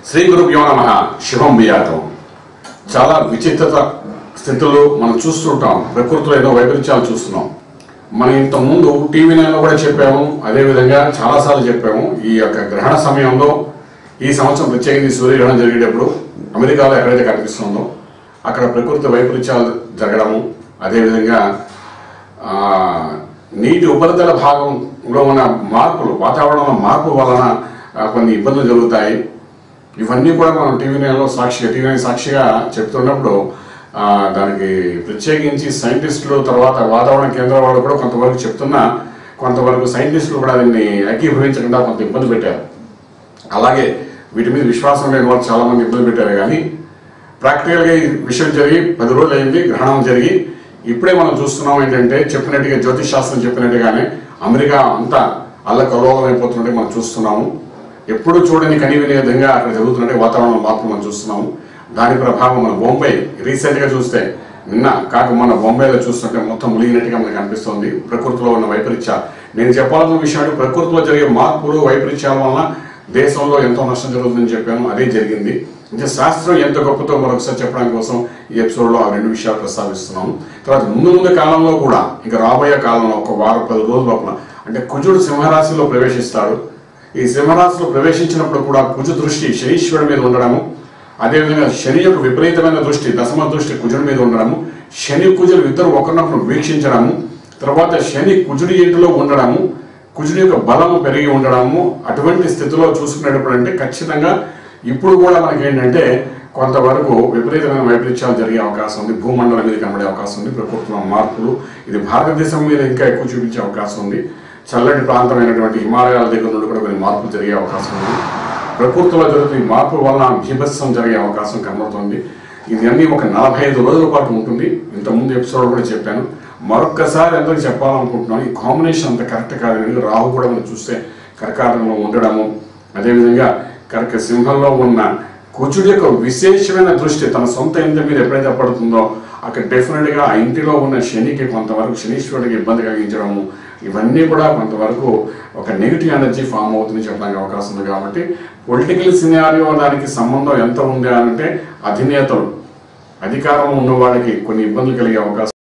శ్రీ గురుభ్యో నమ శుభం బియాతం చాలా విచిత్రత స్థితులు మనం చూస్తుంటాం ప్రకృతిలో ఏదో వైపరీత్యాలు చూస్తున్నాం మనం ఇంత ముందు టీవీ నైన్లో కూడా చెప్పాము అదేవిధంగా చాలాసార్లు చెప్పాము ఈ యొక్క గ్రహణ సమయంలో ఈ సంవత్సరం ప్రత్యేకించి సూర్యగ్రహణం జరిగేటప్పుడు అమెరికాలో ఎక్కడైతే కనిపిస్తుందో అక్కడ ప్రకృతి వైపరీత్యాలు జరగడము అదేవిధంగా ఆ, నీటి ఉపరితల భాగంలో ఉన్న మార్పులు వాతావరణంలో మార్పు వలన ఆ, కొన్ని ఇబ్బందులు జరుగుతాయి ఇవన్నీ కూడా మనం టీవీ నైన్లో సాక్షిగా టీవీ నైన్ సాక్షిగా చెప్తున్నప్పుడు ఆ, దానికి ప్రత్యేకించి సైంటిస్టులు తర్వాత వాతావరణ కేంద్రాల వాళ్ళు కూడా కొంతవరకు చెప్తున్నా కొంతవరకు సైంటిస్టులు కూడా దీన్ని ఏకీభవించకుండా కొంత ఇబ్బంది పెట్టారు అలాగే వీటి మీద విశ్వాసం లేని వాళ్ళు చాలా మంది ఇబ్బంది పెట్టారు కానీ ప్రాక్టికల్గా ఈ విషయం జరిగి పది రోజులు అయింది గ్రహణం జరిగి ఇప్పుడే మనం చూస్తున్నాం ఏంటంటే చెప్పినట్టుగా జ్యోతిష్ శాస్త్రం చెప్పినట్టుగానే అమెరికా అంతా అల్లకల్లోలం అయిపోతున్నట్టు మనం చూస్తున్నాము ఎప్పుడు చూడని కని వినే విధంగా అక్కడ జరుగుతున్నట్టు వాతావరణ మార్పులు మనం చూస్తున్నాము దాని ప్రభావం మన బొంబై రీసెంట్ గా చూస్తే నిన్న కాక మన బొంబాయిలో చూస్తుంటే మొత్తం మునిగినట్టుగా మనకు అనిపిస్తుంది ప్రకృతిలో ఉన్న వైపరీత్యాలు నేను చెప్పాలన్న విషయం అంటే ప్రకృతిలో జరిగే మార్పులు వైపరీత్యాల వలన దేశంలో ఎంతో నష్టం జరుగుతుందని చెప్పాను అదే జరిగింది అంటే శాస్త్రం ఎంత గొప్పతో మరొకసారి చెప్పడం కోసం ఈ ఎపిసోడ్ లో ఆ రెండు విషయాలు ప్రస్తావిస్తున్నాం తర్వాత ముందు ముందు కాలంలో కూడా ఇంకా రాబోయే కాలంలో ఒక వారం పది రోజుల లోపల అంటే కుజుడు సింహరాశిలో ప్రవేశిస్తాడు ఈ సింహరాశిలో ప్రవేశించినప్పుడు కూడా కుజు దృష్టి శనీశ్వరుడి మీద ఉండడము అదేవిధంగా శని యొక్క విపరీతమైన దృష్టి దశమ దృష్టి కుజుడి మీద ఉండడము శని కుజులు ఇద్దరు ఒకరినొకరు వీక్షించడము తర్వాత శని కుజుడి ఇంటిలో ఉండడము కుజుడి యొక్క బలము పెరిగి ఉండడము అటువంటి స్థితిలో చూసుకునేటప్పుడు అంటే ఖచ్చితంగా ఇప్పుడు కూడా మనకి ఏంటంటే కొంతవరకు విపరీతమైన వైపరీత్యాలు జరిగే అవకాశం ఉంది భూమండలం మీద కనబడే అవకాశం ఉంది ప్రకృతిలో మార్పులు ఇది భారతదేశం మీద ఇంకా ఎక్కువ చూపించే అవకాశం ఉంది చల్లటి ప్రాంతమైనటువంటి హిమాలయాల దగ్గర నుండి కూడా కొన్ని మార్పులు జరిగే అవకాశం ఉంది ప్రకృతిలో జరుగుతున్న ఈ మార్పుల వలన బీభత్సం జరిగే అవకాశం కనబడుతుంది ఇది అన్ని ఒక నలభై ఐదు రోజుల పాటు ఉంటుంది ఇంతకుముందు ఎపిసోడ్ కూడా చెప్పాను మరొక్కసారి అందరికి చెప్పాలనుకుంటున్నాను ఈ కాంబినేషన్ అంత కరెక్ట్ కాదని రాహు కూడా మనం చూస్తే కర్కాటకంలో ఉండడము అదేవిధంగా కర్క సింహంలో ఉన్న కుజుడి యొక్క విశేషమైన దృష్టి తన సొంత ఇంటి మీద ఎప్పుడైతే పడుతుందో అక్కడ డెఫినెట్ గా ఆ ఇంటిలో ఉన్న శనికి కొంతవరకు శనీశ్వరుడికి ఇబ్బంది కలిగించడము ఇవన్నీ కూడా కొంతవరకు ఒక నెగిటివ్ ఎనర్జీ ఫామ్ అవుతుంది చెప్పడానికి అవకాశం ఉంది కాబట్టి పొలిటికల్ సినారియో దానికి సంబంధం ఎంత ఉంది అంటే అధినేతలు అధికారం ఉన్న వాళ్ళకి కొన్ని ఇబ్బందులు కలిగే అవకాశం